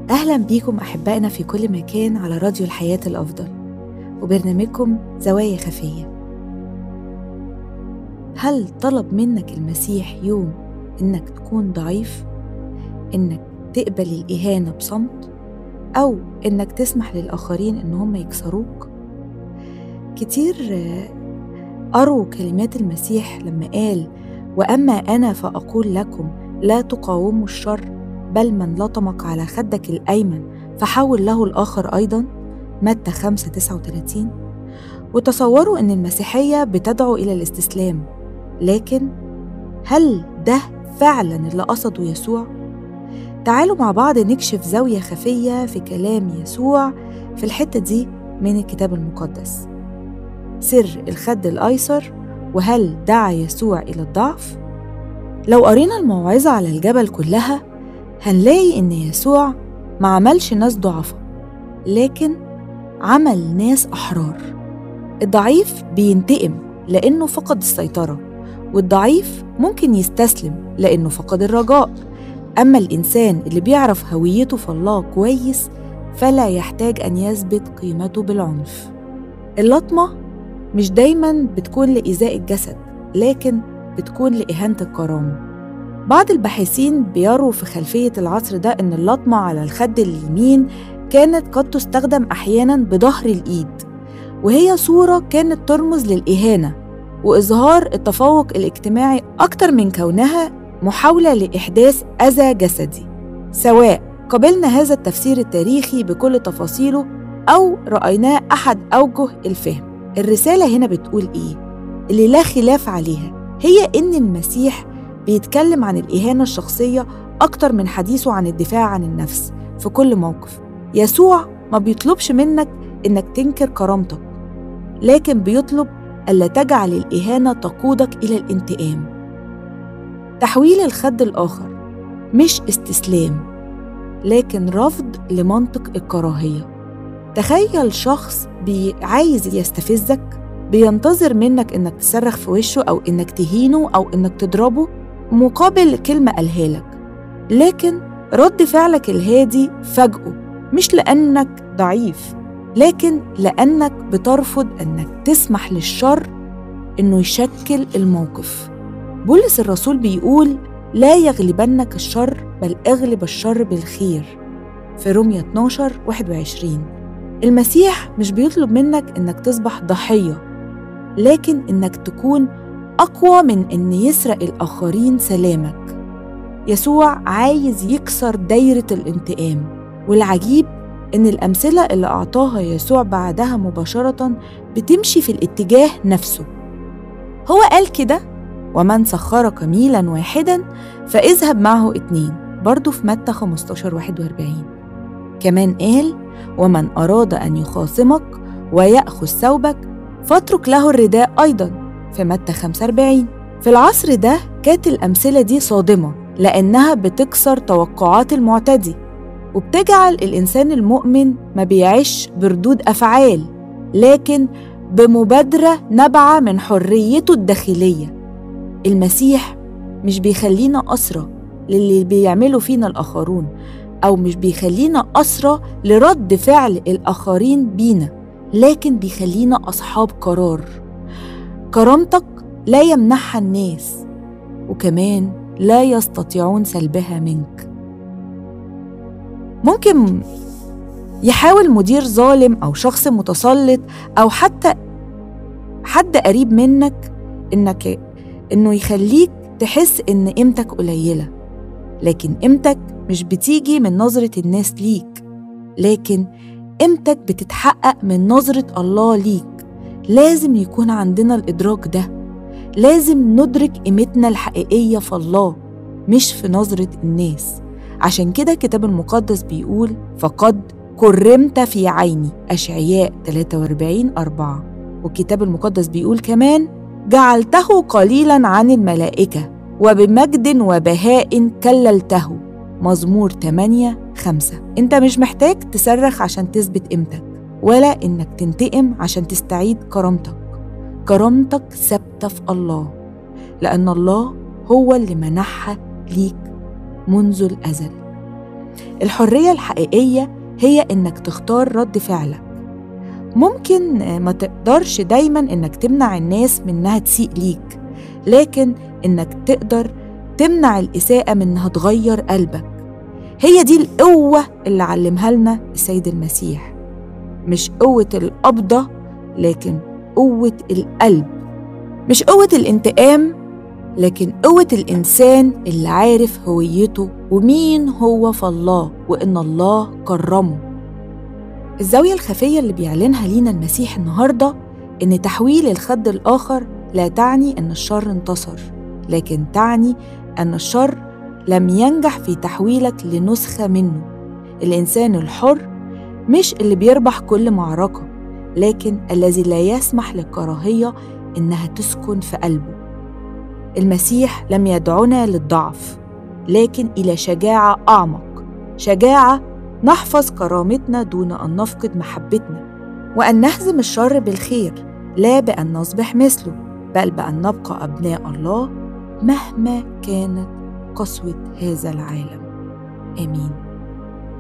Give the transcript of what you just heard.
أهلا بيكم أحبائنا في كل مكان على راديو الحياة الأفضل وبرنامجكم زوايا خفية هل طلب منك المسيح يوم إنك تكون ضعيف؟ إنك تقبل الإهانة بصمت؟ أو إنك تسمح للآخرين إن هم يكسروك؟ كتير قروا كلمات المسيح لما قال وأما أنا فأقول لكم لا تقاوموا الشر بل من لطمك على خدك الأيمن فحول له الآخر أيضا متى 5 39 وتصوروا أن المسيحية بتدعو إلى الاستسلام لكن هل ده فعلا اللي قصده يسوع؟ تعالوا مع بعض نكشف زاوية خفية في كلام يسوع في الحتة دي من الكتاب المقدس سر الخد الأيسر وهل دعا يسوع إلى الضعف؟ لو قرينا الموعظة على الجبل كلها هنلاقي إن يسوع ما عملش ناس ضعفة لكن عمل ناس أحرار الضعيف بينتقم لأنه فقد السيطرة والضعيف ممكن يستسلم لأنه فقد الرجاء أما الإنسان اللي بيعرف هويته في الله كويس فلا يحتاج أن يثبت قيمته بالعنف اللطمة مش دايما بتكون لإيذاء الجسد لكن بتكون لإهانة الكرامة بعض الباحثين بيروا في خلفية العصر ده إن اللطمة على الخد اليمين كانت قد تستخدم أحيانا بظهر الإيد وهي صورة كانت ترمز للإهانة وإظهار التفوق الاجتماعي أكتر من كونها محاولة لإحداث أذى جسدي سواء قبلنا هذا التفسير التاريخي بكل تفاصيله أو رأيناه أحد أوجه الفهم الرسالة هنا بتقول إيه؟ اللي لا خلاف عليها هي إن المسيح بيتكلم عن الإهانة الشخصية أكتر من حديثه عن الدفاع عن النفس في كل موقف يسوع ما بيطلبش منك إنك تنكر كرامتك لكن بيطلب ألا تجعل الإهانة تقودك إلى الانتقام تحويل الخد الآخر مش استسلام لكن رفض لمنطق الكراهية تخيل شخص بي عايز يستفزك بينتظر منك إنك تصرخ في وشه أو إنك تهينه أو إنك تضربه مقابل كلمة قالها لك لكن رد فعلك الهادي فاجئه مش لأنك ضعيف لكن لأنك بترفض أنك تسمح للشر إنه يشكل الموقف بولس الرسول بيقول لا يغلبنك الشر بل اغلب الشر بالخير في رومية 12 21 المسيح مش بيطلب منك إنك تصبح ضحية لكن إنك تكون أقوى من إن يسرق الآخرين سلامك يسوع عايز يكسر دايرة الانتقام والعجيب إن الأمثلة اللي أعطاها يسوع بعدها مباشرة بتمشي في الاتجاه نفسه هو قال كده ومن سخرك ميلا واحدا فاذهب معه اتنين برضه في متى 15 41 كمان قال ومن أراد أن يخاصمك ويأخذ ثوبك فاترك له الرداء أيضا في متى 45 في العصر ده كانت الأمثلة دي صادمة لأنها بتكسر توقعات المعتدي وبتجعل الإنسان المؤمن ما بيعيش بردود أفعال لكن بمبادرة نابعة من حريته الداخلية المسيح مش بيخلينا أسرى للي بيعملوا فينا الآخرون أو مش بيخلينا أسرى لرد فعل الآخرين بينا لكن بيخلينا أصحاب قرار كرامتك لا يمنحها الناس وكمان لا يستطيعون سلبها منك ممكن يحاول مدير ظالم او شخص متسلط او حتى حد قريب منك انك انه يخليك تحس ان قيمتك قليله لكن قيمتك مش بتيجي من نظره الناس ليك لكن قيمتك بتتحقق من نظره الله ليك لازم يكون عندنا الادراك ده لازم ندرك قيمتنا الحقيقيه في الله مش في نظره الناس عشان كده الكتاب المقدس بيقول فقد كرمت في عيني أشعياء 43 4 والكتاب المقدس بيقول كمان جعلته قليلا عن الملائكة وبمجد وبهاء كللته مزمور 8 5 انت مش محتاج تصرخ عشان تثبت قيمتك ولا انك تنتقم عشان تستعيد كرامتك كرامتك ثابتة في الله لأن الله هو اللي منحها ليك منذ الأزل الحرية الحقيقية هي إنك تختار رد فعلك ممكن ما تقدرش دايما إنك تمنع الناس من إنها تسيء ليك لكن إنك تقدر تمنع الإساءة من إنها تغير قلبك هي دي القوة اللي علمها لنا السيد المسيح مش قوة القبضة لكن قوة القلب مش قوة الانتقام لكن قوة الإنسان اللي عارف هويته ومين هو في الله وإن الله كرمه الزاوية الخفية اللي بيعلنها لينا المسيح النهاردة إن تحويل الخد الآخر لا تعني أن الشر انتصر لكن تعني أن الشر لم ينجح في تحويلك لنسخة منه الإنسان الحر مش اللي بيربح كل معركة لكن الذي لا يسمح للكراهية إنها تسكن في قلبه المسيح لم يدعنا للضعف لكن إلى شجاعة أعمق شجاعة نحفظ كرامتنا دون أن نفقد محبتنا وأن نهزم الشر بالخير لا بأن نصبح مثله بل بأن نبقى أبناء الله مهما كانت قسوة هذا العالم آمين